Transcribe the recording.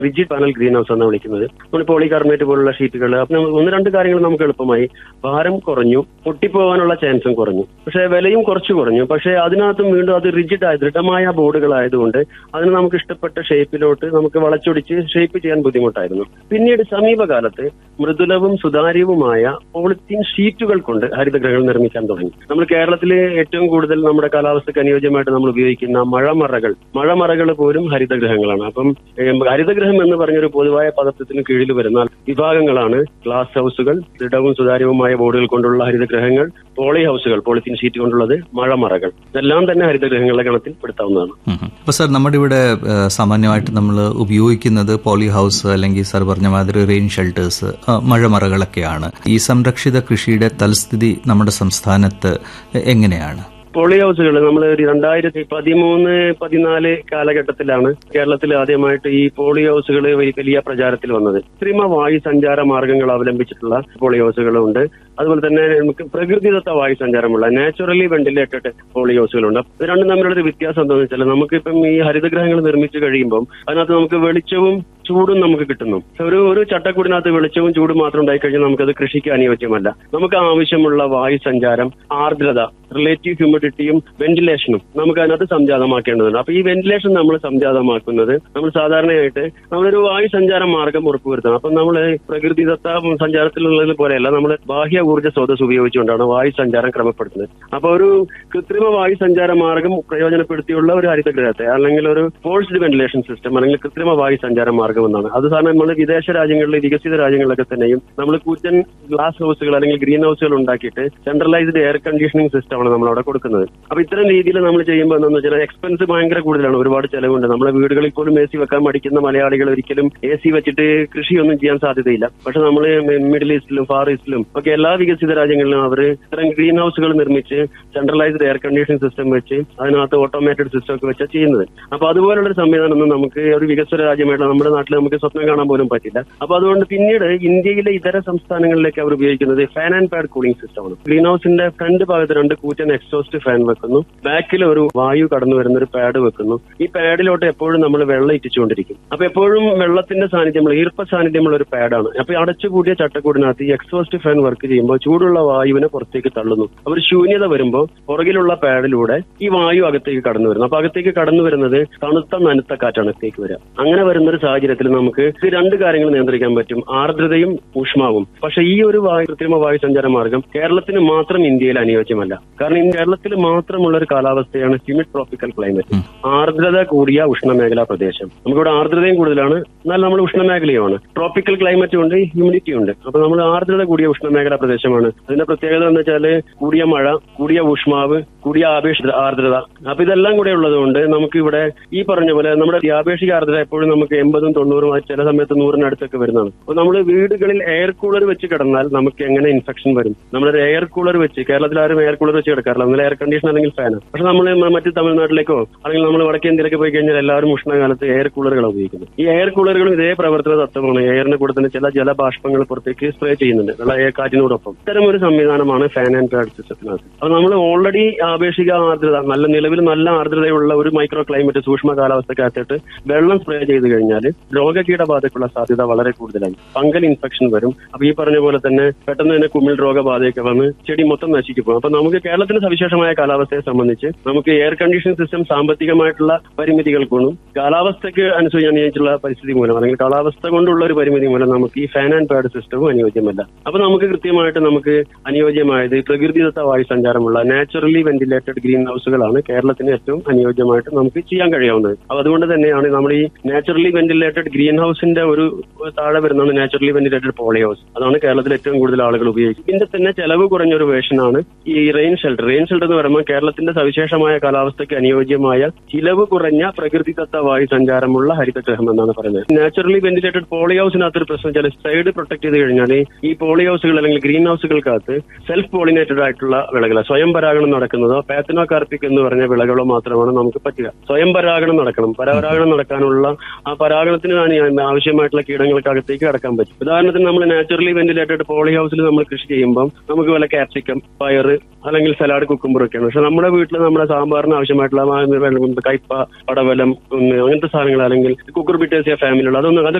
rigid panel green house എന്നാണ് വിളിക്കുന്നത് നമ്മൾ പോളികാർബണേറ്റ് പോലുള്ള ഷീറ്റുകൾ അപ്പൊ നമ്മൾ ഒന്ന് രണ്ട് കാര്യങ്ങൾ നമുക്ക് എളുപ്പമായി ഭാരം കുറഞ്ഞു പൊട്ടിപ്പോകാനുള്ള ചാൻസും കുറഞ്ഞു പക്ഷേ വിലയും കുറച്ച് കുറഞ്ഞു പക്ഷേ അതിനകത്തും വീണ്ടും അത് റിജിഡ് ആയ ദൃഢമായ ബോർഡുകളായതുകൊണ്ട് അതിന് നമുക്ക് ഇഷ്ടപ്പെട്ട ഷേപ്പിലോട്ട് നമുക്ക് വളച്ചൊടിച്ച് ഷേപ്പ് ചെയ്യാൻ ബുദ്ധിമുട്ടായിരുന്നു പിന്നീട് സമീപകാലത്ത് മൃദുലവും സുതാര്യവുമായ പോളിത്തീൻ ഷീറ്റുകൾ കൊണ്ട് ഹരിതഗ്രഹങ്ങൾ നിർമ്മിക്കാൻ തുടങ്ങി നമ്മൾ കേരളത്തിലെ ഏറ്റവും കൂടുതൽ നമ്മുടെ കാലാവസ്ഥയ്ക്ക് അനുയോജ്യമായിട്ട് നമ്മൾ ഉപയോഗിക്കുന്ന മഴമറകൾ മഴമറകൾ പോലും ഹരിതഗ്രഹങ്ങളാണ് അപ്പം ഏം, ഹരിതഗ്രഹം എന്ന് പറഞ്ഞൊരു പൊതുവായ പദത്തിന് കീഴിൽ വരുന്ന വിഭാഗങ്ങളാണ് ഗ്ലാസ് ഹൗസുകൾ ദൃഢവും സുതാര്യവുമായ ബോർഡുകൾ കൊണ്ടുള്ള ഹരിതഗ്രഹങ്ങൾ പോളി ഹൗസുകൾ പോളിത്തീൻ ഷീറ്റ് കൊണ്ടുള്ളത് മഴമറകൾ ഇതെല്ലാം തന്നെ ഹരിതഗ്രഹങ്ങളുടെ ഗണത്തിൽ പെടുത്താവുന്നതാണ് അപ്പോൾ സാർ നമ്മുടെ ഇവിടെ ആ, സാമാന്യമായിട്ട് നമ്മൾ ഉപയോഗിക്കുന്നത് പോളി ഹൗസ് അല്ലെങ്കിൽ സാർ പറഞ്ഞ മാതിരി റെയിൻ ഷെൽട്ടേഴ്സ് ആ, മഴമറകളൊക്കെയാണ് ഈ സംരക്ഷിത കൃഷിയുടെ തൽസ്ഥിതി നമ്മുടെ സംസ്ഥാനത്ത് എങ്ങനെയാണ് പോളി ഹൗസുകൾ നമ്മൾ ഒരു രണ്ടായിരത്തി പതിമൂന്ന് പതിനാല് കാലഘട്ടത്തിലാണ് കേരളത്തിൽ ആദ്യമായിട്ട് ഈ പോളി ഹൗസുകൾ വലിയ പ്രചാരത്തിൽ വന്നത് കൃത്രിമ വായു സഞ്ചാര മാർഗങ്ങൾ അവലംബിച്ചിട്ടുള്ള പോളി ഹൗസുകളുണ്ട് അതുപോലെ തന്നെ നമുക്ക് പ്രകൃതിദത്ത വായു സഞ്ചാരമുള്ള നാച്ചുറലി വെന്റിലേറ്റഡ് പോളി ഹൗസുകളുണ്ട് ഇത് രണ്ടും തമ്മിലുള്ള ഒരു വ്യത്യാസം എന്താണെന്ന് വെച്ചാൽ നമുക്കിപ്പം ഈ ഹരിതഗ്രഹങ്ങൾ നിർമ്മിച്ചു കഴിയുമ്പോൾ അതിനകത്ത് നമുക്ക് വെളിച്ചവും ചൂടും നമുക്ക് കിട്ടുന്നു ഒരു ഒരു ചട്ടക്കൂടിനകത്ത് വെളിച്ചവും ചൂടും മാത്രം ഉണ്ടായി കഴിഞ്ഞാൽ നമുക്കത് കൃഷിക്ക് അനുയോജ്യമല്ല നമുക്ക് ആവശ്യമുള്ള വായു സഞ്ചാരം ആർദ്രത റിലേറ്റീവ് ഹ്യൂമിഡിറ്റിയും വെന്റിലേഷനും നമുക്ക് അതിനകത്ത് സംജാതമാക്കേണ്ടതുണ്ട് അപ്പൊ ഈ വെന്റിലേഷൻ നമ്മൾ സംജാതമാക്കുന്നത് നമ്മൾ സാധാരണയായിട്ട് നമ്മളൊരു വായു സഞ്ചാര മാർഗം ഉറപ്പുവരുത്തണം അപ്പൊ നമ്മൾ പ്രകൃതിദത്ത സഞ്ചാരത്തിലുള്ളത് പോലെയല്ല നമ്മൾ ബാഹ്യ ഊർജ്ജ സ്രോതസ് ഉപയോഗിച്ചുകൊണ്ടാണ് വായു സഞ്ചാരം ക്രമപ്പെടുത്തുന്നത് അപ്പൊ ഒരു കൃത്രിമ വായു സഞ്ചാര മാർഗം പ്രയോജനപ്പെടുത്തിയുള്ള ഒരു ഹരിതഗ്രഹത്തെ അല്ലെങ്കിൽ ഒരു ഫോഴ്സ്ഡ് വെന്റിലേഷൻ സിസ്റ്റം അല്ലെങ്കിൽ കൃത്രിമ വായു സഞ്ചാര മാർഗം എന്നാണ് അത് സാധാരണ നമ്മൾ വിദേശ രാജ്യങ്ങളിൽ വികസിത രാജ്യങ്ങളിലൊക്കെ തന്നെയും നമ്മൾ കൂറ്റൻ ഗ്ലാസ് ഹൗസുകൾ അല്ലെങ്കിൽ ഗ്രീൻ ഹൗസുകൾ ഉണ്ടാക്കിയിട്ട് സെൻട്രലൈസ്ഡ് എയർ കണ്ടീഷനിങ് സിസ്റ്റമാണ് നമ്മൾ അവിടെ കൊടുക്കുന്നത് അപ്പൊ ഇത്തരം രീതിയിൽ നമ്മൾ ചെയ്യുമ്പോൾ എന്താണെന്ന് വെച്ചാൽ എക്സ്പെൻസ് ഭയങ്കര കൂടുതലാണ് ഒരുപാട് ചെലവുണ്ട് നമ്മുടെ വീടുകളിൽ പോലും എ സി വെക്കാൻ മടിക്കുന്ന മലയാളികൾ ഒരിക്കലും എ സി വെച്ചിട്ട് കൃഷിയൊന്നും ചെയ്യാൻ സാധ്യതയില്ല പക്ഷെ നമ്മൾ മിഡിൽ ഈസ്റ്റിലും ഫാർ ഈസ്റ്റിലും ഒക്കെ എല്ലാ വികസിത രാജ്യങ്ങളിലും അവർ ഇത്തരം ഗ്രീൻ ഹൗസുകൾ നിർമ്മിച്ച് സെൻട്രലൈസ്ഡ് എയർ കണ്ടീഷനിങ് സിസ്റ്റം വെച്ച് അതിനകത്ത് ഓട്ടോമേറ്റഡ് സിസ്റ്റം ഒക്കെ വെച്ചാൽ ചെയ്യുന്നത് അപ്പൊ അതുപോലുള്ള ഒരു സംവിധാനം ഒന്നും നമുക്ക് ഒരു വികസിത രാജ്യമായിട്ട് നമ്മുടെ നാട്ടിൽ നമുക്ക് സ്വപ്നം കാണാൻ പോലും പറ്റില്ല അപ്പൊ അതുകൊണ്ട് പിന്നീട് ഇന്ത്യയിലെ ഇതര സംസ്ഥാനങ്ങളിലേക്ക് അവർ ഉപയോഗിക്കുന്നത് ഫാൻ ആൻഡ് പാഡ് കൂളിംഗ് സിസ്റ്റമാണ് ഗ്രീൻ ഹൗസിന്റെ ഫ്രണ്ട് ഭാഗത്ത് രണ്ട് കൂറ്റൻ എക്സോസ്റ്റ് ഫാൻ വെക്കുന്നു ബാക്കിൽ ഒരു വായു കടന്നു വരുന്ന ഒരു പാഡ് വെക്കുന്നു ഈ പാഡിലോട്ട് എപ്പോഴും നമ്മൾ വെള്ളം ഇറ്റിച്ചുകൊണ്ടിരിക്കും അപ്പൊ എപ്പോഴും വെള്ളത്തിന്റെ സാന്നിധ്യമുള്ള ഈർപ്പ സാന്നിധ്യമുള്ള ഒരു പാഡാണ് അപ്പൊ അടച്ചുകൂടിയ ചട്ടക്കൂടിനകത്ത് ഈ എക്സോസ്റ്റ് ഫാൻ വർക്ക് ചെയ്യുമ്പോൾ ചൂടുള്ള വായുവിനെ പുറത്തേക്ക് തള്ളുന്നു അപ്പൊ ഒരു ശൂന്യത വരുമ്പോൾ പുറകിലുള്ള പാഡിലൂടെ ഈ വായു അകത്തേക്ക് കടന്നു വരുന്നു അപ്പൊ അകത്തേക്ക് കടന്നു വരുന്നത് തണുത്ത നനുത്ത കാറ്റാണ് അകത്തേക്ക് വരിക അങ്ങനെ വരുന്ന ഒരു സാഹചര്യത്തിൽ നമുക്ക് ഇത് രണ്ട് കാര്യങ്ങൾ നിയന്ത്രിക്കാൻ പറ്റും ആർദ്രതയും ഊഷ്മാവും പക്ഷെ ഈ ഒരു വായു കൃത്രിമ വായു സഞ്ചാര മാർഗം കേരളത്തിന് മാത്രം ഇന്ത്യയിൽ അനുയോജ്യമല്ല കാരണം ഈ കേരളത്തിൽ മാത്രമുള്ള ഒരു കാലാവസ്ഥയാണ് ഹ്യൂമിഡ് ട്രോപ്പിക്കൽ ക്ലൈമറ്റ് ആർദ്രത കൂടിയ ഉഷ്ണമേഖലാ പ്രദേശം നമുക്കിവിടെ ആർദ്രതയും കൂടുതലാണ് എന്നാൽ നമ്മൾ ഉഷ്ണമേഖലയുമാണ് ട്രോപ്പിക്കൽ ക്ലൈമറ്റും ഉണ്ട് ഹ്യൂമിഡിറ്റി ഉണ്ട് അപ്പൊ നമ്മൾ ആർദ്രത കൂടിയ ഉഷ്ണമേഖലാ പ്രദേശമാണ് അതിന്റെ പ്രത്യേകത എന്ന് വെച്ചാല് കൂടിയ മഴ കൂടിയ ഊഷ്മാവ് കൂടിയ ആപേക്ഷിക ആർദ്രത അപ്പൊ ഇതെല്ലാം കൂടെ ഉള്ളതുകൊണ്ട് നമുക്ക് ഇവിടെ ഈ പറഞ്ഞ പോലെ നമ്മുടെ ഈ ആപേക്ഷിക ആർദ്രത എപ്പോഴും നമുക്ക് എൺപതും തൊണ്ണൂറും ആ ചില സമയത്ത് നൂറിനടുത്തൊക്കെ വരുന്നതാണ് അപ്പൊ നമ്മൾ വീടുകളിൽ എയർ കൂളർ വെച്ച് കിടന്നാൽ നമുക്ക് എങ്ങനെ ഇൻഫെക്ഷൻ വരും നമ്മളൊരു എയർ കൂളർ വെച്ച് കേരളത്തിൽ ആരും എയർ കൂളർ വെച്ച് കിടക്കാറില്ല നമ്മൾ എയർ കണ്ടീഷൻ അല്ലെങ്കിൽ ഫാൻ പക്ഷെ നമ്മൾ മറ്റ് തമിഴ്നാട്ടിലേക്കോ അല്ലെങ്കിൽ നമ്മൾ വടക്കേ ഇന്ത്യയിലേക്ക് പോയി കഴിഞ്ഞാൽ എല്ലാവരും ഉഷ്ണകാലത്ത് എയർ കൂളറുകളാണ് ഉപയോഗിക്കുന്നത് ഈ എയർ കൂളറുകളും ഇതേ പ്രവർത്തന തത്വമാണ് എയറിന് കൂടെ തന്നെ ചില ജലബാഷ്പങ്ങൾ പുറത്തേക്ക് സ്പ്രേ ചെയ്യുന്നുണ്ട് വെള്ള എയർ കാറ്റിനോടൊപ്പം ഇത്തരം ഒരു സംവിധാനമാണ് ഫാൻ ആൻഡ് പാഡ് സിസ്റ്റത്തിനകത്ത് അപ്പൊ നമ്മൾ ഓൾറെഡി ആപേക്ഷിക ആർദ്രത നല്ല നിലവിൽ നല്ല ആർദ്രതയുള്ള ഒരു മൈക്രോ ക്ലൈമറ്റ് സൂക്ഷ്മ കാലാവസ്ഥക്കകത്തിട്ട് വെള്ളം സ്പ്രേ ചെയ്ത് കഴിഞ്ഞാൽ രോഗകീടബാധയ്ക്കുള്ള സാധ്യത വളരെ കൂടുതലായി ഫംഗൽ ഇൻഫെക്ഷൻ വരും അപ്പൊ ഈ പറഞ്ഞ പോലെ തന്നെ പെട്ടെന്ന് തന്നെ കുമിൾ രോഗബാധയൊക്കെ വന്ന് ചെടി മൊത്തം നശിക്കും പോകും അപ്പൊ നമുക്ക് കേരളത്തിന് സവിശേഷമായ കാലാവസ്ഥയെ സംബന്ധിച്ച് നമുക്ക് എയർ കണ്ടീഷൻ സിസ്റ്റം സാമ്പത്തികമായിട്ടുള്ള പരിമിതികൾ കൊണ്ടും കാലാവസ്ഥയ്ക്ക് അനുസരിച്ച് അനുയോജിച്ചുള്ള പരിസ്ഥിതി മൂലം അല്ലെങ്കിൽ കാലാവസ്ഥ കൊണ്ടുള്ള ഒരു പരിമിതി മൂലം നമുക്ക് ഈ ഫാൻ ആൻഡ് പാഡ് സിസ്റ്റവും അനുയോജ്യമല്ല അപ്പൊ നമുക്ക് കൃത്യമായിട്ട് നമുക്ക് അനുയോജ്യമായത് പ്രകൃതിദത്ത വായു സഞ്ചാരമുള്ള നാച്ചുറലി വെന്റിലേറ്റഡ് ഗ്രീൻ ഹൗസുകളാണ് കേരളത്തിന് ഏറ്റവും അനുയോജ്യമായിട്ട് നമുക്ക് ചെയ്യാൻ കഴിയാവുന്നത് അപ്പൊ അതുകൊണ്ട് തന്നെയാണ് നമ്മൾ ഈ നാച്ചുറലി വെന്റിലേറ്റഡ് ഗ്രീൻ ഹൗസിന്റെ ഒരു താഴെ വരുന്നതാണ് നാച്ചുറലി വെന്റിലേറ്റഡ് പോളി ഹൗസ് അതാണ് കേരളത്തിൽ ഏറ്റവും കൂടുതൽ ആളുകൾ ഉപയോഗിക്കുന്നത് ഇതിന്റെ തന്നെ ചെലവ് കുറഞ്ഞ ഒരു വേർഷനാണ് ഈ റെയിൻ ഷെൽട്ടർ റെയിൻ ഷെൽട്ടർ എന്ന് പറയുമ്പോൾ കേരളത്തിന്റെ സവിശേഷമായ കാലാവസ്ഥയ്ക്ക് അനുയോജ്യമായ ചിലവ് കുറഞ്ഞ പ്രകൃതിദത്ത വായു സഞ്ചാരമുള്ള ഹരിതഗ്രഹം എന്നാണ് പറയുന്നത് നാച്ചുറലി വെന്റിലേറ്റഡ് പോളി ഹൗസിനകത്ത് ഒരു പ്രശ്നം വെച്ചാൽ സൈഡ് പ്രൊട്ടക്ട് ചെയ്ത് കഴിഞ്ഞാൽ ഈ പോളി ഹൗസുകൾ അല്ലെങ്കിൽ ഗ്രീൻ ഹൗസുകൾക്കകത്ത് സെൽഫ് പോളിനേറ്റഡ് ആയിട്ടുള്ള വിളകൾ സ്വയം പരാഗണം നടക്കുന്നത് പോകുന്നതോ പാത്തനോ കാർപ്പിക് എന്ന് പറഞ്ഞ വിളകളോ മാത്രമാണ് നമുക്ക് പറ്റുക സ്വയം പരാഗണം നടക്കണം പരാഗണം നടക്കാനുള്ള ആ പരാഗണത്തിന് ഞാൻ ആവശ്യമായിട്ടുള്ള കീടങ്ങൾക്കകത്തേക്ക് കടക്കാൻ പറ്റും ഉദാഹരണത്തിന് നമ്മൾ നാച്ചുറലി വെന്റിലേറ്റഡ് പോളി ഹൗസിൽ നമ്മൾ കൃഷി ചെയ്യുമ്പോൾ നമുക്ക് വല്ല ക്യാപ്സിക്കം പയറ് അല്ലെങ്കിൽ സലാഡ് കുക്കുംബർ ഒക്കെയാണ് പക്ഷെ നമ്മുടെ വീട്ടിൽ നമ്മുടെ സാമ്പാറിന് ആവശ്യമായിട്ടുള്ള ആ കയ്പ പടവലം ഉം, അങ്ങനത്തെ സാധനങ്ങൾ അല്ലെങ്കിൽ കുക്കുർബിറ്റേസിയ ഫാമിലിയുള്ള അതൊന്നും അത്